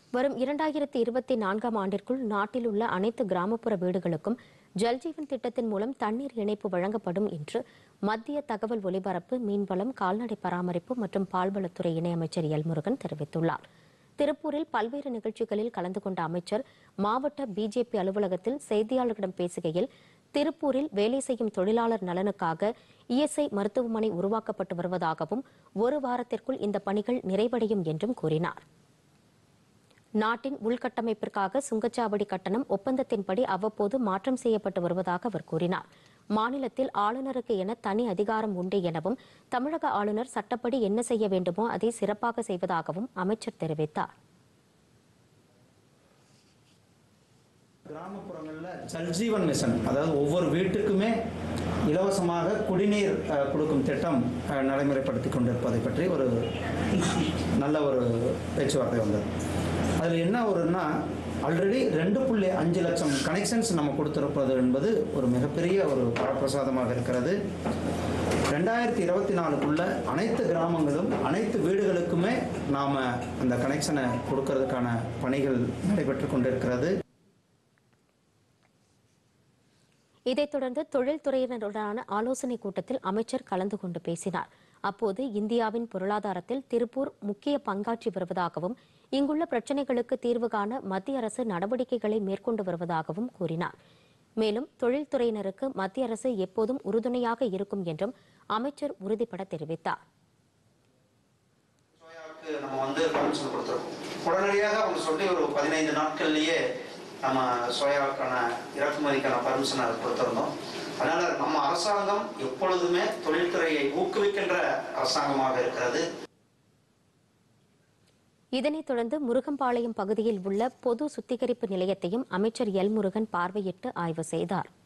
வரும் இரண்டாயிரத்தி இருபத்தி நான்காம் ஆண்டிற்குள் நாட்டில் உள்ள அனைத்து கிராமப்புற வீடுகளுக்கும் ஜல்ஜீவன் திட்டத்தின் மூலம் தண்ணீர் இணைப்பு வழங்கப்படும் என்று மத்திய தகவல் ஒலிபரப்பு மீன்வளம் கால்நடை பராமரிப்பு மற்றும் பால்வளத்துறை இணையமைச்சர் எல் முருகன் தெரிவித்துள்ளார் திருப்பூரில் பல்வேறு நிகழ்ச்சிகளில் கலந்து கொண்ட அமைச்சர் மாவட்ட பிஜேபி அலுவலகத்தில் செய்தியாளர்களிடம் பேசுகையில் திருப்பூரில் வேலை செய்யும் தொழிலாளர் நலனுக்காக இஎஸ்ஐ மருத்துவமனை உருவாக்கப்பட்டு வருவதாகவும் ஒரு வாரத்திற்குள் இந்த பணிகள் நிறைவடையும் என்றும் கூறினார் நாட்டின் உள்கட்டமைப்பிற்காக சுங்கச்சாவடி கட்டணம் ஒப்பந்தத்தின்படி அவ்வப்போது மாற்றம் செய்யப்பட்டு வருவதாக அவர் கூறினார் மாநிலத்தில் ஆளுநருக்கு என தனி அதிகாரம் உண்டு எனவும் தமிழக ஆளுநர் சட்டப்படி என்ன செய்ய வேண்டுமோ அதை சிறப்பாக செய்வதாகவும் அமைச்சர் தெரிவித்தார் கிராமப்புறங்களில் ஜல்ஜீவன் மிஷன் அதாவது ஒவ்வொரு வீட்டுக்குமே இலவசமாக குடிநீர் அஹ், கொடுக்கும் திட்டம் அஹ், நடைமுறைப்படுத்தி கொண்டிருப்பதை பற்றி ஒரு நல்ல ஒரு பேச்சுவார்த்தை வந்தது அதில் என்ன ஒருன்னா ஆல்ரெடி ரெண்டு புள்ளி அஞ்சு லட்சம் கனெக்ஷன்ஸ் நம்ம கொடுத்திருப்பது என்பது ஒரு மிகப்பெரிய ஒரு வரப்பிரசாதமாக இருக்கிறது ரெண்டாயிரத்தி இருபத்தி நாலுக்குள்ள அனைத்து கிராமங்களும் அனைத்து வீடுகளுக்குமே நாம் அந்த கனெக்ஷனை கொடுக்கறதுக்கான பணிகள் நடைபெற்று கொண்டிருக்கிறது இதைத் தொடர்ந்து தொழில்துறையினருடனான ஆலோசனைக் கூட்டத்தில் அமைச்சர் கலந்து கொண்டு பேசினார் அப்போது இந்தியாவின் பொருளாதாரத்தில் திருப்பூர் முக்கிய பங்காற்றி வருவதாகவும் இங்குள்ள பிரச்சினைகளுக்கு தீர்வு காண மத்திய அரசு நடவடிக்கைகளை மேற்கொண்டு வருவதாகவும் கூறினார் மேலும் தொழில்துறையினருக்கு மத்திய அரசு எப்போதும் உறுதுணையாக இருக்கும் என்றும் அமைச்சர் உறுதிபட தெரிவித்தார் சோயாவுக்கு நம்ம வந்து பர்மிஷன் கொடுத்துருக்கோம் உடனடியாக அவங்க சொல்லி ஒரு பதினைந்து நாட்கள்லயே நம்ம சோயாவுக்கான இறக்குமதிக்கான பர்மிஷனை கொடுத்துருந்தோம் அதனால நம்ம அரசாங்கம் எப்பொழுதுமே தொழில்துறையை ஊக்குவிக்கின்ற அரசாங்கமாக இருக்கிறது இதனைத் தொடர்ந்து முருகம்பாளையம் பகுதியில் உள்ள பொது சுத்திகரிப்பு நிலையத்தையும் அமைச்சர் எல் முருகன் பார்வையிட்டு ஆய்வு செய்தார்